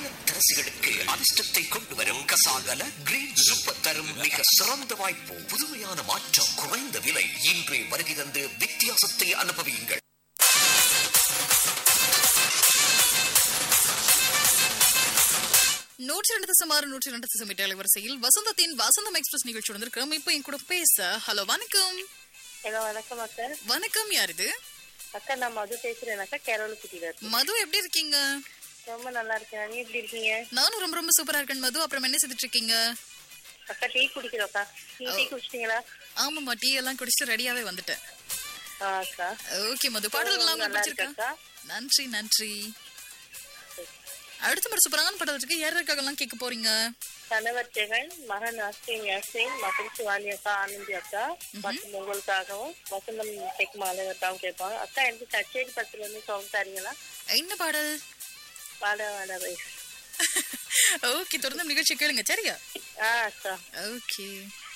இல்லத்தரசிகளுக்கு அதிர்ஷ்டத்தை கொண்டு வரும் கசாகல கிரீன் சூப்பர் தரும் மிக சிறந்த வாய்ப்பு புதுமையான மாற்றம் குறைந்த விலை இன்றே வருகை தந்து வித்தியாசத்தை அனுபவியுங்கள் நூற்றி ரெண்டு தசம் ஆறு நூற்றி ரெண்டு தசம் எட்டு அலைவரிசையில் வசந்தத்தின் வசந்தம் எக்ஸ்பிரஸ் நிகழ்ச்சி வந்திருக்கிறோம் இப்போ என் கூட பேச ஹலோ வணக்கம் ஹலோ வணக்கம் அக்கா வணக்கம் யார் இது அக்கா நான் மது பேசுறேன் அக்கா கேரளக்குட்டியில இருக்கு மது எப்படி இருக்கீங்க ரொம்ப நல்லா இருக்கேன் நீ எப்படி இருக்கீங்க நானும் ரொம்ப ரொம்ப சூப்பரா இருக்கேன் மது அப்புறம் என்ன செய்துட்டு இருக்கீங்க அக்கா டீ குடிக்கிறோம் அக்கா நீ டீ குடிச்சிட்டீங்களா ஆமாம்மா டீ எல்லாம் குடிச்சிட்டு ரெடியாவே வந்துட்டேன் ஆ அக்கா ஓகே மது பாடல்கள்லாம் உங்களுக்கு நல்லா இருக்கு பிடிச்சிருக்கா அக்கா நன்றி நன்றி அடுத்த முறை சூப்பரான பாடல் இருக்கு யாருக்காகலாம் கேட்க போறீங்க கணவர் ஜெகன் மகன் அஸ்வின் யாசின் மற்றும் சிவானி அக்கா ஆனந்தி அக்கா மற்றும் உங்களுக்காகவும் வசந்தம் டெக் மாணவர்காகவும் கேட்பாங்க அக்கா எனக்கு கச்சேரி பத்துல இருந்து சாங் தரீங்களா என்ன பாடல் வாட வாட வயசு ஓகே தொடர்ந்து நிகழ்ச்சி கேளுங்க சரியா ஆ அக்கா ஓகே